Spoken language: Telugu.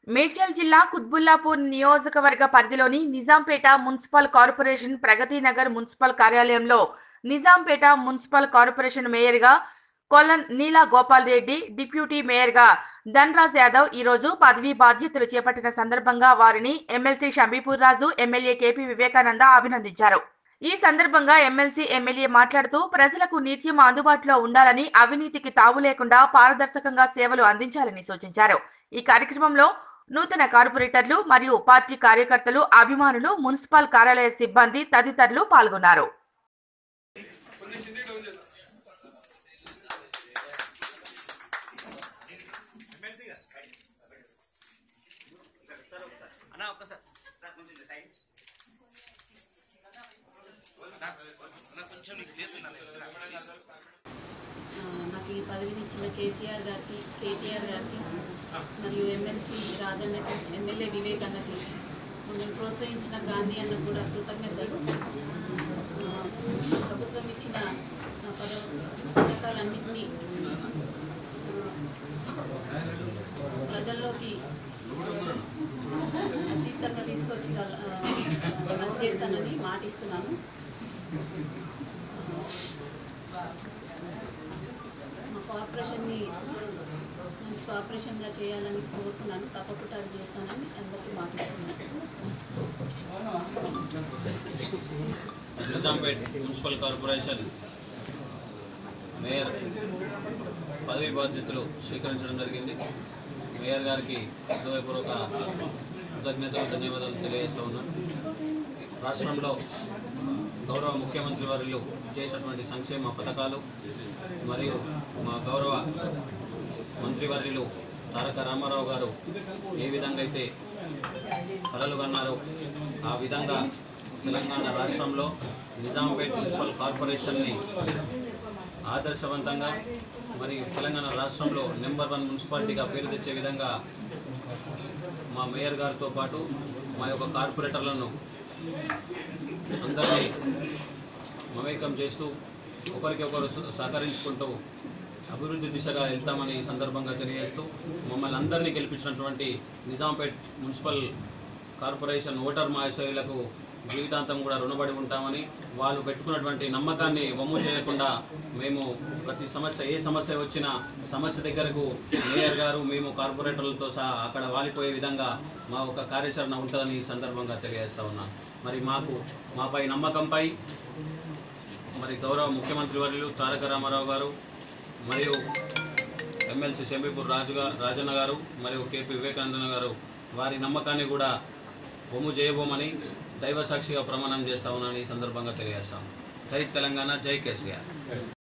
మేడ్చల్ జిల్లా కుత్బుల్లాపూర్ నియోజకవర్గ పరిధిలోని Nizampet municipal corporation Pragathi Nagar municipal కార్యాలయంలో నిజాంపేట మున్సిపల్ కార్పొరేషన్ మేయర్గా కొల్లన్ నీలా గోపాల్ రెడ్డి డిప్యూటీ మేయర్గా ధన్రాజ్ యాదవ్ ఈ రోజు పదవీ బాధ్యతలు చేపట్టిన సందర్భంగా వారిని MLC Shambipur Raju MLA KP Vivekananda అభినందించారు ఈ సందర్భంగా ఎమ్మెల్సీ ఎమ్మెల్యే మాట్లాడుతూ ప్రజలకు నిత్యం అందుబాటులో ఉండాలని అవినీతికి తావు లేకుండా పారదర్శకంగా సేవలు అందించాలని సూచించారు ఈ కార్యక్రమంలో నూతన కార్పొరేటర్లు మరియు పార్టీ కార్యకర్తలు అభిమానులు మున్సిపల్ కార్యాలయ సిబ్బంది తదితరులు పాల్గొన్నారు అన్నా ఒక్కసారి అన్నా కొంచెం నీకు ప్లేస్ ఉండాలి ఆ, నాకు ఈ పదవిని ఇచ్చిన కేసీఆర్ గారికి కేటీఆర్ గారికి మరియు ఎమ్మెల్సీ రాజన్నకి ఎమ్మెల్యే వివేక్ అన్నకి నన్ను ప్రోత్సహించిన గాంధీ అన్నకు కూడా కృతజ్ఞతలు ఆ, ప్రభుత్వం ఇచ్చిన ఆ, పద పథకాలన్నింటినీ ఆ, ప్రజల్లోకి అతీతంగా తీసుకొచ్చి రన్ చేస్తానని మాటిస్తున్నాను మా కార్పొరేషన్ని మంచి కార్పొరేషన్గా చేయాలని కోరుకున్నాను తప్పకుండా అది చేస్తానని అందరికీ మాటిస్తున్నాను నిజాంపేట్ మున్సిపల్ కార్పొరేషన్ మేయర్ పదవి బాధ్యతలు స్వీకరించడం జరిగింది మేయర్ గారికి హృదయపూర్వక కృతజ్ఞతలు ధన్యవాదాలు తెలియజేస్తూ ఉన్నాను రాష్ట్రంలో గౌరవ ముఖ్యమంత్రి వారిలు చేసినటువంటి సంక్షేమ పథకాలు మరియు మా గౌరవ మంత్రివర్యులు తారక రామారావు గారు ఏ విధంగా అయితే కలలు కన్నారో ఆ విధంగా తెలంగాణ రాష్ట్రంలో నిజాంపేట్ మున్సిపల్ కార్పొరేషన్ని ఆదర్శవంతంగా మరి తెలంగాణ రాష్ట్రంలో నెంబర్ వన్ మున్సిపాలిటీగా పేరు తెచ్చే విధంగా మా మేయర్ గారితో పాటు మా యొక్క కార్పొరేటర్లను అందరినీ మమేకం చేస్తూ ఒకరికి ఒకరు స- సహకరించుకుంటూ అభివృద్ధి దిశగా వెళ్తామని ఈ సందర్భంగా తెలియజేస్తూ మమ్మల్ని అందరినీ గెలిపించినటువంటి నిజాంపేట్ మున్సిపల్ కార్పొరేషన్ ఓటర్ మహాశయులకు జీవితాంతం కూడా రుణపడి ఉంటామని వాళ్ళు పెట్టుకున్నటువంటి నమ్మకాన్ని వమ్ము చేయకుండా మేము ప్రతి సమస్య ఏ సమస్య వచ్చినా సమస్య దగ్గరకు మేయర్ గారు మేము కార్పొరేటర్లతో సహా అక్కడ వాలిపోయే విధంగా మా ఒక కార్యాచరణ ఉంటుందని ఈ సందర్భంగా తెలియజేస్తా ఉన్నాను మరి మాకు మాపై నమ్మకంపై మరి గౌరవ ముఖ్యమంత్రి వర్యులు తారక రామారావు గారు మరియు ఎమ్మెల్సీ షంబీపూర్ రాజు గారు రాజన్న గారు మరియు కేపీ వివేకానందన్ గారు వారి నమ్మకాన్ని కూడా బొమ్ము చేయబోమని దైవ సాక్షిగా ప్రమాణం చేస్తా ఉన్నానని ఈ సందర్భంగా తెలియజేస్తాం జై తెలంగాణ జై కేసీఆర్